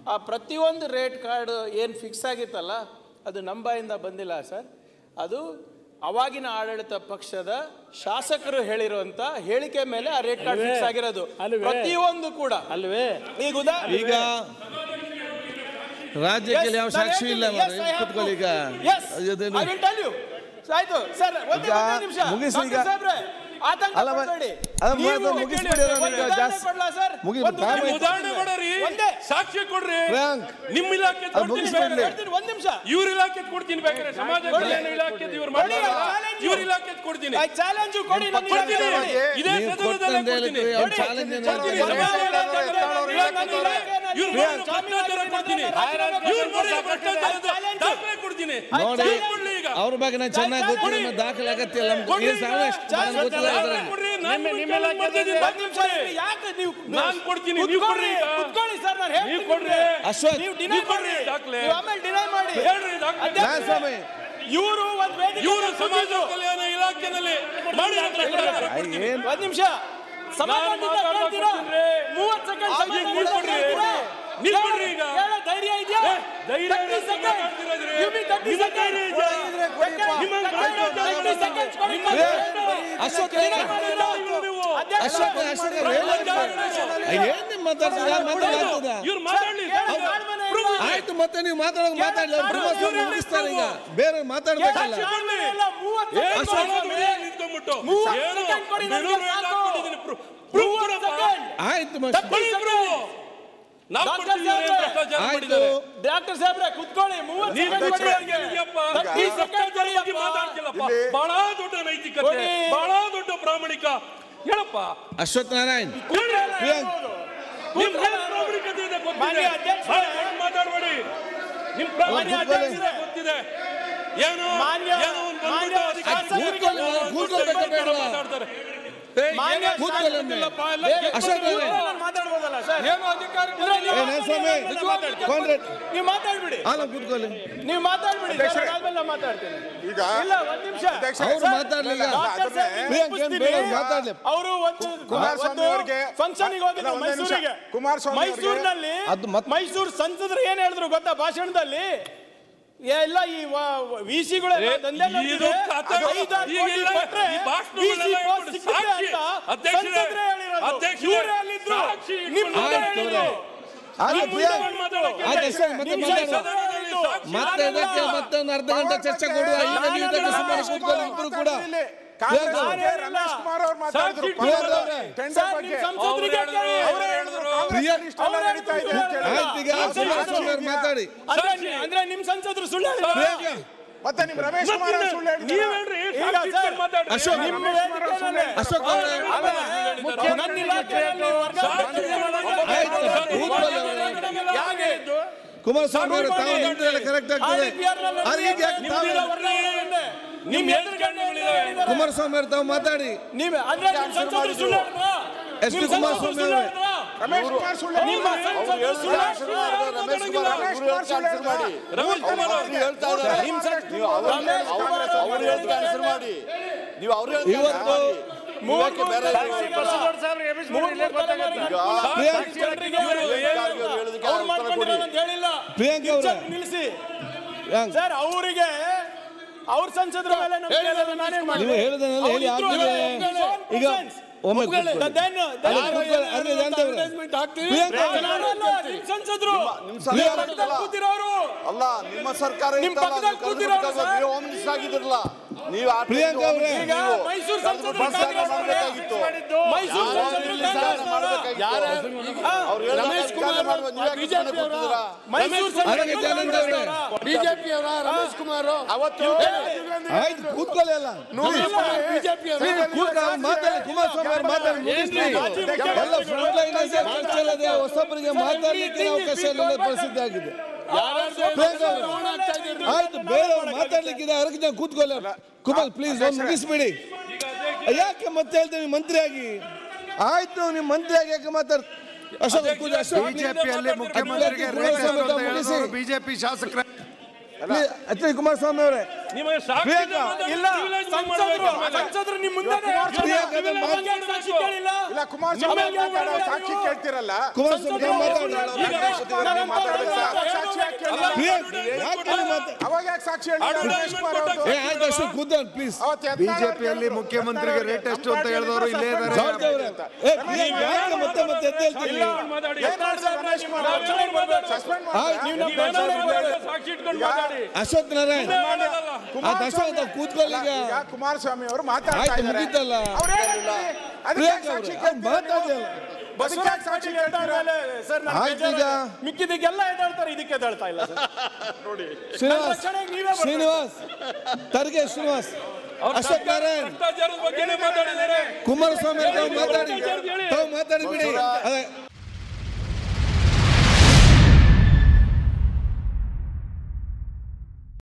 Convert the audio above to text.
ಆ ಪ್ರತಿಯೊಂದು rate card ಏನು ಫಿಕ್ಸ್ ಆಗಿತ್ತಲ್ಲ ಅದು ನಮ್ಮ ಬಾಯಿಂದ ಬಂದಿಲ್ಲ ಸರ್ ಅದು ಅವಾಗಿನ ಆಡಳಿತ ಪಕ್ಷದ ಶಾಸಕರು ಹೇಳಿರುವಂತ ಹೇಳಿಕೆ ಮೇಲೆ ಆ ರೇಟ್ ಕಾರ್ಡ್ ಫಿಕ್ಸ್ ಆಗಿರೋದು ಅಲ್ವೇ? ಪ್ರತಿಯೊಂದು ಕೂಡ ಅಲ್ವೇ ಈಗ ಉದಾ ಈಗ ರಾಜ್ಯಕ್ಕೆ ಯಾವ ಸಾಕ್ಷಿ ಇಲ್ಲ ಮಾರ್ರೆ. ಕೂತ್ಕೊಳ್ಳಿ ಈಗ ಅದೇನು- ಆಯ್ತು ಸರ್ ಒಂದೇ ಈಗ ಒಂದೇ ನಿಮಿಷ ಮುಗಿಸಿ ಈಗ. ಡಾಕ್ಟರ್ ಸಾಹೇಬ್ರೆ, ಆತಂಕ ಅಲ್ಲ, ಮ- ಪಡ್ಬೇಡಿ. ಅಲ್ಲ, ನೀವು ಮಾತು ಮುಗಿಸ್ಬಿಡಿ ಅದನ್ನ ಒಂದು ಈಗ ಉದಾಹರಣೆ ಜಾಸ್ತಿ- ಕೊಡ್ಲಾ ಸರ್? ಮುಗಿ- ಒಂದು time ಉದಾಹರಣೆ ಆಯ್ತು. ಉದಾಹರಣೆ ಕೊಡ್ರಿ ಒಂದೇ. ಸಾಕ್ಷ್ಯ ಕೊಡ್ರಿ ಪ್ರಿಯಾಂಕ್, ನಿಮ್ಮ ಇಲಾಖೆ ಅದು ಕೊಡ್ತೀನಿ ಮುಗಿಸ್ಬಿಡ್ಲಿ. ಬೇಕಾದ್ರೆ. ಹೇಳ್ತೀನಿ, ಒಂದ್ ನಿಮಿಷ ಇವ್ರ ಇಲಾಖೆ ಕೊಡ್ತೀನಿ ಬೇಕಾದ್ರೆ ಸಮಾಜ ಕಲ್ಯಾಣ ಇಲಾಖೆ ಇವ್ರು ಕೊಡಿ, ಮಾಡ್ತಾರಲ್ಲ, challenge. ಇವ್ರ ಇಲಾಖೆ ಕೊಡ್ತೀನಿ ಆ ಚಾಲೆಂಜ್ ಕೊಡಿ ನನ್ನ ಕೊಡ್ತೀನಿ ಇಲಾಖೆಯಲ್ಲಿ. ಇದೇ ನೀವು ಸದನದಲ್ಲೇ ಕೊಟ್ಟಂತ ಕೊಡ್ತೀನಿ ಹೇಳಿದ್ರೆ ಅವ್ರು ನೋಡಿ, ಚಾಲೆಂಜ್ ಏನು ಕೊಡ್ತೀನಿ. ಹೇಳ್ತಾರೆ? ಸಮಾಜ ಇಲಾಖೆಯಲ್ಲಿ ನನ್ನ ಇಲಾಖೆಯಲ್ಲಿ ಇವ್ರು ಮಾಡಿರೋ ಭ್ರಷ್ಟಾಚಾರ ಕೊಡ್ತೀನಿ ಇವ್ರು ಮಾಡಿರೋ ಭ್ರಷ್ಟಾಚಾರದ ದಾಖಲೆ ಕೊಡ್ತೀನಿ ನೋಡಿ ಕೊಡ್ಲಿ ಈಗ ಅವ್ರ ಬಗ್ಗೆ ನಾನು ಚೆನ್ನಾಗಿ ಗೊತ್ತಿಲ್ಲ ನಮ್ಮ ದಾಖಲೆ ಅಗತ್ಯ ಇಲ್ಲ ನಮ್ಗೆ ಈ ಸಾಲ ಎಷ್ಟು ನನಗೆ ಗೊತ್ತಿಲ್ಲ ದಾಖಲೆ ಅದ್ರಲ್ಲಿ. ಕೊಡ್ರಿ, ನಾನು ನಿಮ್ಮ- ನಿಮ್ಮ ಕೇಳೋದು ಇಲಾಖೆ ಮಾಡ್ತಿದ್ದೀನಿ, ಒಂದ್ ನಿಮಿಷ ಇರಿ, ಯಾಕೆ ನೀವು ನಾನ್ ಕೊಡ್ತೀನಿ, ನೀವು ಕುತ್ಕೊಳ್ಳಿ, ಕೊಡ್ರಿ ಈಗ. ಕುತ್ಕೊಳ್ಳಿ ಸರ್ ನಾನು ಹೇಳ್ತೀನಿ ನೀವು ಕೊಡ್ರಿ. ನಿಮ್ಗೆ. ಅಶ್ವಥ್ ನೀವು ಡಿನೈ ನೀವು ಕೊಡ್ರಿ ಮಾಡಿ ದಾಖಲೆ. ನೀವು ಆಮೇಲೆ ಡಿನೈ ಮಾಡಿ ಹೇಳ್ರಿ ದಾಖಲೆ. ನಾನ್ ಸ್ವಾಮಿ ಇವರು ಒಂದ್ ವೇದಿಕೆ ಇವರು ಸಮಾಜ ಕಲ್ಯಾಣ ಇಲಾಖೆನಲ್ಲಿ ಮಾಡಿರೋ ಭ್ರಷ್ಟಾಚಾರ ಕೊಡ್ತೀನಿ. ಏನ್ ಒಂದ್ ನಿಮಿಷ ಸಮಾಧಾನದಿಂದ ಮಾತಾಡ್ತಾ ಕೇಳ್ತೀರಾ? ಕೊಡ್ತೀನಿ. ಮೂವತ್ತು ಸೆಕೆಂಡ್ ಆ, ಈಗ ನೀವು ಕೊಡ್ರಿ. ನೀವು ಕೊಡ್ರಿ ಈಗ. ಹೇಳೋ ಧೈರ್ಯ ಇದೆಯಾ ಏ, ಧೈರ್ಯ 30 ಇರೋದು seconds. ಮಾತಾಡ್ತಿರೋದ್ರಿ. Give me 30 ನಿಮ್ಮ seconds. ಧೈರ್ಯ ಇದೆಯಾ? ನಿಮ್ಮ ಭ್ರಷ್ಟಾಚಾರ 30 seconds ಕೊಡಿ. ಅಶೋಕ್ ಡಿನೈ ಮಾಡಿಲ್ಲ. ನೀವು. ಅಧ್ಯಕ್ಷ, ಅಶೋಕ್ ಅಶೋಕ್ ಏನ್ ನಿಮ್ ಮಾತಾಡ್ತೀರಾ ಮಾತಾಡ್ತದ ಇವ್ರು ಮಾತಾಡ್ಲಿ ಹೇಳಿ, ತಾಳ್ಮೆನೇ ಇಲ್ಲ. ಆಯ್ತು ಮತ್ತೆ ನೀವು ಮಾತಾಡೋದು ಮಾತಾಡ್ಲಿ ಅವ್ರು ಪ್ರಮೋಷನ್ ಮುಗಿಸ್ತಾರೆ ಈಗ ಬೇರೆ ಮಾತಾಡ್ಬೇಕಲ್ಲ ತಾಳ್ಮೆನೇ ಇಲ್ಲ. ಮೂವತ್ತು ಏನ್ seconds ಮಾಡೋದು ಕೊಡಿ. ನಿಂತ್ಕೊಂಡ್ಬಿಟ್ಟು ಮೂವತ್ತು ಏನು second ಕೊಡಿ ನನಗೆ ಬೆರಳು ಸಾಕು. ಹಾಕ್ಬಿಟ್ಟಿದ್ದೀನಿ. ಪ್ರೂ- proof ಮೂವತ್ತು ಕೊಡಪ್ಪ. second. ಆಯ್ತು ಮತ್ತೆ ಬನ್ನಿ proof. ನಾವು ಡಾಕ್ಟರ್ ಕೊಡ್ತೀವಿ ಇವ್ರು ಸಾಹೇಬ್ರೆ. ಭ್ರಷ್ಟಾಚಾರ ಆಯ್ತು ಮಾಡಿದ್ದಾರೆ ಡಾಕ್ಟರ್ ಸಾಹೇಬ್ರೆ ಕುತ್ಕೊಳ್ಳಿ ಮೂವತ್ತು ನೀವು second ಕೊಡಿ ಭ್ರಷ್ಟಾಚಾರ ನನಗೆ. ಇದೆಯಪ್ಪ. ಥರ್ಟಿ ಈ ಸೆಕೆಂಡ್ ಭ್ರಷ್ಟಾಚಾರ ಬಗ್ಗೆ ಕೊಡಿಯಪ್ಪ. ಮಾತಾಡ್ತಿಲ್ಲಪ್ಪ ಇಲ್ಲಿ- ಬಹಳ ದೊಡ್ಡ ನೈತಿಕತೆ ಕೊಡಿ. ಬಹಳ ದೊಡ್ಡ ಪ್ರಾಮಾಣಿಕ ಹೇಳಪ್ಪ ಅಶ್ವಥ್ ನಾರಾಯಣ್ ಹೇಳ್ರಿ. ಪ್ರಿಯಾಂಕ್ ನಿಮ್ಗೆ ಏನ್ ಪ್ರಾಮಾಣಿಕತೆ ಇದೆ ಗೊತ್ತಿದೆ ಮಾನ್ಯ ಅಧ್ಯಕ್ಷರೇ. ಬಹಳ ದೊಡ್ಡ ಮಾತಾಡ್ಬೇಡಿ ನಿಮ್ ಪ್ರಾಮಾಣಿಕ ಮಾನ್ಯ ಅಧ್ಯಕ್ಷರೇ. ಗೊತ್ತಿದೆ ಏನೋ ಮಾನ್ಯ- ಏನೋ ಒಂದು ಮಾನ್ಯ ಬಂದ್ಬಿಟ್ಟು ಅದಕ್ಕೆ ಶಾಸಕರಿಗೆ ಕೂತ್ಕೊಳ್ಳಿ, ಕೂತ್ಕೊಳ್ಬೇಕು ಬೇಡವಾ? ಮಾತಾಡ್ತಾರೆ ಮಾನ್ಯ ಕೂತ್ಕೊಳ್ಳಿ ಒಮ್ಮೆ. ಬೇರೆ ಅಶೋಕ್ ಇವ್ರು ಅವರೇ. ನಾನು ಮಾತಾಡ್ಬೋದಲ್ಲ ಸರ್ ಏನು ಅಧಿಕಾರ ಏನೇ ಸ್ವಾಮಿ ಕಾಂಗ್ರೆಸ್ ನೀವು ಮಾತಾಡ್ಬಿಡಿ ಹಾಲು ಕೂತ್ಕೊಳ್ಳಿ ನೀವು ಮಾತಾಡ್ಬಿಡಿ ಸರ್, ಆದ್ಮೇಲೆ ನಾನು ಮಾತಾಡ್ತೀನಿ ಈಗ ಇಲ್ಲ ಒಂದ್ ನಿಮಿಷ ಅವ್ರು ಮಾತಾಡ್ಲಿ ಈಗ ಡಾಕ್ಟರ್ ಸಾಹೇಬ್ ಪ್ರಿಯಾಂಕ್ ಏನ್ ಬೇಡ ಅವ್ರು ಮಾತಾಡ್ಲಿ ಅವರು ಒಂದು ಕುಮಾರಸ್ವಾಮಿ ಅವ್ರಿಗೆ- ಫಂಕ್ಷನ್ ಅಲ್ಲ, ಹೋಗಿದ್ರು ಒಂದೇ ನಿಮಿಷ. ಮೈಸೂರಿಗೆ ಕುಮಾರಸ್ವಾಮಿ ಅವ್ರಿಗೆ- ಮೈಸೂರಿನಲ್ಲಿ ಅದು ಮತ್- ಮೈಸೂರು ಸಂಸದರು ಏನ್ ಹೇಳಿದ್ರು ಗೊತ್ತಾ ಭಾಷಣದಲ್ಲಿ ಎಲ್ಲ ಈ ವಿಸಿಗಳೆಲ್ಲ ದಂಧೆ ಇದು ನಡೆದಿದೆ. ಕಥೆ. ಅದು ಐದಾರು ಈಗ ಕೋಟಿ ಇಲ್ಲ, ಕೊಟ್ರೆ ಈ ಭಾಷಣಗಳೆಲ್ಲ VC ಹೇಳ್ಬಿಟ್ಟು post ಸಿಕ್ಕಿದೆ ಸಾಕ್ಷಿ. ಅಂತ ಅಧ್ಯಕ್ಷರೇ, ಸಂಸದರೇ ಹೇಳಿರೋದು. ಅಧ್ಯಕ್ಷರೇ, ಇವ್ರೇ ಅಲ್ಲಿದ್ರು. ಸಾಕ್ಷಿ ನಿಮ್ ಮುಂದೆ ಆಯ್ತು, ಹೇಳಿದ್ರು. ಆಯ್ತು ನಿಮ್ ಮುಂದೆ ಪ್ರಿಯಾಂಕ್ ಮಾತಾಡೋಕೆ ಆಯ್ತು ಅಷ್ಟೇ ಮತ್ತೆ ನಿಮಿಷ ಮಾತಾಡುವ ಸದನದಲ್ಲಿ ಸಾಕ್ಷಿ ಮತ್ತೆ ನಾನಲ್ಲ. ಇದಕ್ಕೆ ಮತ್ತೆ ಒಂದು ಅರ್ಧ ಗಂಟೆ ಚರ್ಚೆ ಕೊಡುವ ಈಗ ನೀವು ಇದಕ್ಕೆ ಸುಮ್ಮನೆ ಕೂತ್ಕೊಳ್ಳಿ ಇಬ್ರು ಕೂಡ ಕಾಂಗ್ರೆಸ್ ಪ್ರಿಯಾಂಕ್ ಬಗ್ಗೆ ರಮೇಶ್ ಕುಮಾರ್ ಅವ್ರು ಮಾತಾಡಿದ್ರು ಸಾಕ್ಷಿ ಪ್ರಿಯಾಂಕ್ ಅವರೇ. ಟೆಂಡರ್ ಸರ್, ಬಗ್ಗೆ ನಿಮ್ ಸಂಸದರಿಗೆ ಅವ್ರು ಕೇಳಿ. ಅವರೇ ಹೇಳಿದ್ರು ಕಾಂಗ್ರೆಸ್ ಪ್ರಿಯಾಂಕ್ ಇಷ್ಟೆಲ್ಲ ನಡೀತಾ ಇದೆ ಅಂತ ಹೇಳಿ. ಆಯ್ತು ಈಗ ಕುಮಾರಸ್ವಾಮಿ ಅವ್ರು ಮಾತಾಡಿ ಅಂದ್ರೆ ಅಂದ್ರೆ ನಿಮ್ ಸಂಸದರು ಸುಳ್ಳು ಹೇಳಿದ್ರು. ಪ್ರಿಯಾಂಕ್ ಮತ್ತೆ ನಿಮ್ ರಮೇಶ್ ಕುಮಾರ್ ಅವ್ರು ಸುಳ್ಳು ನೀವ್ ಹೇಳಿದ್ರು ಹೇಳ್ರಿ ಈಗ ಸಾಕ್ಷಿ ಸರ್, ಇಟ್ಕೊಂಡು ಮಾತಾಡ್ರಿ. ಅಶೋಕ್ ನಿಮ್ಮ ವೇದಿಕೆಯಲ್ಲಿ ಅಶೋಕ್ ಅವರೇ ಅಲ್ಲ, ನನ್ನ ಇಲಾಖೆಯಲ್ಲಿ ವರ್ಗಾವಣೆ ಆಯ್ತು ಕೂತ್ಕೊಳ್ಳಿ ಅವರೇ. ಯಾಕೆ? ಕುಮಾರಸ್ವಾಮಿ ಅವರು ತಾವು ನಿಂತ್ರೆ ಕರೆಕ್ಟ್ ಆಗ್ತದೆ ಆದ್ರೆ ಈಗ ಯಾಕೆ ತಾವು ನಿಮ್ ಎದುರುಗಡೆ ಕುಮಾರಸ್ವಾಮಿ ಅವರು ತಾವು ಮಾತಾಡಿ ನೀವ್ ಅಂದ್ರೆ ನಿಮ್ ಸಂಸದರು ಸುಳ್ಳು ಹೇಳಿದ್ರಾ? ಎಸ್ ಪಿ ನಿಮ್ ಕುಮಾರಸ್ವಾಮಿ ಸಂಸದರು ಸುಳ್ಳು ಅವರೇ. ಹೇಳಿದ್ರಾ? ರಮೇಶ್ ಕುಮಾರ್ ಸುಳ್ಳು ನಿಮ್ಮ ಸಂಸದರು ಸುಳ್ಳು ಹೇಳಿದ್ರಾ? ರಮೇಶ್ ಕುಮಾರ್ ಸುಳ್ಳು ಹೇಳಿದ್ರು ರಮೇಶ್ ಕುಮಾರ್ ಅವ್ರು ಹೇಳ್ತಾ ಇದ್ದಾರೆ ನೀವು ಅವ್ರ ರಮೇಶ್ ಕುಮಾರ್ ಅವರು ಅವ್ರು ಹೇಳ್ತಾ ಆನ್ಸರ್ ಮಾಡಿ ನೀವು ಅವ್ರು ಹೇಳ್ತಾ ಇವತ್ತು ಮೂವಕ್ಕೆ ಬೇರೆ ಬಸವರಾಜ್ ಸಾಹೇಬ್ರಿಗೆ ಎಬ್ಬಿಸ್ಬಿಡಿ, ಇಲ್ಲೇ ಗೊತ್ತಾಗತ್ತೆ. ಪ್ರಿಯಾಂಕ್ ಜನರಿಗೆ ಇವ್ರು ಹೇಳೋದಕ್ಕೆ ಅವ್ರು ಉತ್ತರ ಮಾಡ್ಕೊಂಡಿರೋದು ಅಂತ ಹೇಳಿಲ್ಲ ಪ್ರಿಯಾಂಕ್ ಅವರೇ ಕಿಚ್ಚಕ್ ನಿಲ್ಲಿಸಿ ಪ್ರಿಯಾಂಕ್ ಸರ್ ಅವರಿಗೆ ಅವ್ರ ಸಂಸದರ ಮೇಲೆ ನಮ್ಗೆ ಹೇಳೋದು ನಾನೇನ್ ಮಾಡ್ಲಿ? ನೀವು ಹೇಳೋದನ್ನೆಲ್ಲ ಹೇಳಿ ಅವ್ರು ಇದ್ರು ಆಗ್ತದೆ ಅಂದ್ರೆ ಈಗ ಒಮ್ಮೆ ಒಪ್ಕೊಳ್ಳಿ. ಕೂತ್ಕೊಳ್ಳಿ. then- then ಅಲ್ಲ, ಯಾರು ಕೂತ್ಕೊಳ್ಳಿ. ಅರ್ಧ ಏನು ಗಂಟೆ ಅವ್ರೆ. advertisement ಹಾಕ್ತೀವಿ? ಪ್ರಿಯಾಂಕ್ ನಾನಲ್ಲ, ನಿಮ್ ಸಂಸದರು ನಿಮ್ ನಿಮ್ ಸರ್ಕಾರ ಪಕ್ಕದಲ್ಲಿ ಕೂತಿರೋರು ಅಲ್ಲ ನಿಮ್ಮ ಸರ್ಕಾರ ನಿಮ್ ಇತ್ತಲ್ಲ, ಪಕ್ಕದಲ್ಲಿ ನೀವು ಕಳೆದು ಕೂತಿರೋರು ಬಿಟ್ಟಾಗ ಸರ್. ನೀವು ಹೋಮ್ ಮಿನಿಸ್ಟರ್ ಆಗಿದ್ರಲ್ಲ ನೀವು ಆ ಪ್ರಿಯಾಂಕ್ ಟೈಮ್ಗೆ ಅವ್ರೆ. ಹೋಮ್ ಈಗ ಮಿನಿಸ್ಟರ್ ನೀವು. ಮೈಸೂರು ಕಳೆದು ಸಂಸದರು ಬಿಟ್ಟು ಕಾಂಗ್ರೆಸ್ ಬಸ್ ಅವರೇ. ಮಾಡಬೇಕಾಗಿತ್ತು ಮೈಸೂರು ಸಂಸದರು ಇಲ್ಲಿ ಸಹ ಕಾಂಗ್ರೆಸ್ ಅವರೇ. ಮಾಡಬೇಕಾಗಿತ್ತು ಅವ್ರು ಹೇಳಿದಾಗ ರಮೇಶ್ ಅಧಿಕಾರ ಕುಮಾರ್ ಮಾಡುವ ನೀವೇ ಕಿತ್ಕೊಂಡು ಕೂತಿದ್ದೀರಾ? ಮೈಸೂರು ಅರಗೆ ಸಂಸದರು ಜನಾಂಗ ಅವರೇ. ಕಾಂಗ್ರೆಸ್ ಅವರ? ರಮೇಶ್ ಕುಮಾರ್ ಅವತ್ತು ಆಯ್ತು ಕೂತ್ಕೊಳ್ಳಿ ಅಲ್ಲ ಕೂತ್ಕೊಳ್ಳಿ, ಅವ್ರು ಮಾತಾಡಿ ಕುಮಾರಸ್ವಾಮಿ ಅವರು ಮಾತಾಡಿ ಮುಗಿಸ್ಲಿ. ಎಲ್ಲ ಫ್ರಂಟ್ ಲೈನರ್ಸ್ ಚರ್ಚೆ ಅಲ್ಲದೆ ಹೊಸಬರಿಗೆ ಮಾತಾಡ್ಲಿಕ್ಕೆ ಅವಕಾಶ ಇಲ್ಲ ಪರಿಸ್ಥಿತಿ ಆಗಿದೆ ಪ್ರಿಯಾಂಕ್ ಅವರೇ. ಆಯ್ತು ಬೇರೆಯವ್ರು ಮಾತಾಡ್ಲಿಕ್ಕಿದೆ ಅರಗೆ ಜನ ಕೂತ್ಕೊಳ್ಳಿ ಕುಮಾರ್ ಪ್ಲೀಸ್ ಒಂದು ಮುಗಿಸ್ಬಿಡಿ ಯಾಕೆ ಮತ್ತೆ ಹೇಳ್ತೇವೆ ಮಂತ್ರಿ ಆಗಿ ಆಯ್ತು ನೀವು ಮಂತ್ರಿ ಆಗಿ ಯಾಕೆ ಮಾತಾಡ್ ಅಶೋಕ್ ಕೂತ್ಕೊಳ್ಳಿ, ಅಶೋಕ್ ಬಿಜೆಪಿಯಲ್ಲಿ ಮುಖ್ಯಮಂತ್ರಿಗೆ ರೇಟ್ ಹಾಕೋದು ಅಂತ ಬಿಜೆಪಿ ಶಾಸಕರ Please, ಎಚ್ ಡಿ ಕುಮಾರಸ್ವಾಮಿ ಅವರೇ ನಿಮಗೆ ಸಾಕ್ಷಿ ಪ್ರಿಯಾಂಕಾ, ಇಲ್ಲ ಸಂಸದರು ಸಂಸದರು ನಿಮ್ಮ ಮುಂದೆ ಪ್ರಿಯಾಂಕಾ, ಅದನ್ನ ಮಾತು- ಸಾಕ್ಷಿ ಕೇಳಿಲ್ಲ ಇಲ್ಲ ಕುಮಾರಸ್ವಾಮಿ ಮಾತಾಡೋ ಸಾಕ್ಷಿ ಕೇಳ್ತಿರಲ್ಲ ಕುಮಾರಸ್ವಾಮಿ ತಾವು ಮಾತಾಡಿ ನೀವು ಮಾತಾಡ್ಬೇಕು ಸರ್. ಸಾಕ್ಷಿ ಯಾಕೆ ಕೇಳಿಲ್ಲ? ಪ್ರಿಯಾಂಕಾ, ಯಾಕೆ ನೀವು ಮಾತಾ- ಅವಾಗ ಯಾಕೆ ಸಾಕ್ಷಿ ಹೇಳಿಲ್ಲ ರಮೇಶ್ ಕುಮಾರ್ ಅವ್ರದ್ದು? ಏ ಆಯ್ತು ಅಷ್ಟು ಕೂತ್ಕೊಂಡು ಪ್ಲೀಸ್ ಅವತ್ತು ಯತ್ನಾಳ್ ಅವ್ರು ಬಿಜೆಪಿಯಲ್ಲಿ ಮುಖ್ಯಮಂತ್ರಿಗೆ ರೇಟ್ ಎಷ್ಟು ಅಂತ ಹೇಳಿದವರು ಇಲ್ಲೇ ಇದ್ದಾರೆ ಜಾರ್ಜ್ ಅವರೇ ಏ ಪ್ರಿಯಾಂಕಾ, ಯಾಕೆ ಮತ್ತೆ ಮತ್ತೆ ಎದ್ದು ಹೇಳ್ತೀರಿ ಮಾತಾಡಿ ಯತ್ನಾಳ್ ಸರ್ ರಮೇಶ್ ಕುಮಾರ್ ಅವ್ರನ್ನ ಸಸ್ಪೆಂಡ್ ಆಯ್ತು, ಮಾಡಿ ನೀವು ನೀವೇನಾದ್ರು ಸಾಕ್ಷಿ ಇಟ್ಕೊಂಡು ಮಾತಾಡಿ ಅಶೋಕ್ ನಾರಾಯಣ್ ಅದು ಅಶೋಕ್ ತಾವು ಕೂತ್ಕೊಳ್ಳಿ ಈಗ ಈಗ ಕುಮಾರಸ್ವಾಮಿ ಅವರು ಮಾತಾಡ್ತಾ ಆಯ್ತು ಇದ್ದಾರೆ ಮುಗೀತಲ್ಲ ಅವ್ರು ಹೇಳಿಲ್ಲ. ಅದಕ್ಕೆ ಪ್ರಿಯಾಂಕಾ ಸಾಕ್ಷಿ ಅವರೇ ಅವ್ರು ಮಾತಾಡಿಲ್ಲ ಬಸವರಾಜ್ ಸಾಕ್ಷಿ ಕೇಳ್ತೀರಾ? ಸರ್ ನಾನು ಆಯ್ತು ಈಗ ಮಿಕ್ಕಿದಕ್ಕೆಲ್ಲ ಎದ್ದೇಳ್ತಾರೆ ಇದಕ್ಕೆ ಎದ್ದೇಳ್ತಾ ಇಲ್ಲ ಸರ್ ಶ್ರೀನಿವಾಸ್ ರಕ್ಷಣೆಗೆ ನೀವೇ ಬರ್ಬೇಕು. ಶ್ರೀನಿವಾಸ್ ತರ್ಗೆ ಶ್ರೀನಿವಾಸ್ ಅಶೋಕ್ ನಾರಾಯಣ್ ಭ್ರಷ್ಟಾಚಾರದ ಬಗ್ಗೆನೇ ಮಾತಾಡಿದ್ದಾರೆ ಕುಮಾರಸ್ವಾಮಿ ತಾವು ಮಾತಾಡಿ ತಾವು ಮಾತಾಡಿ ಬಿಡಿ ಅದೇ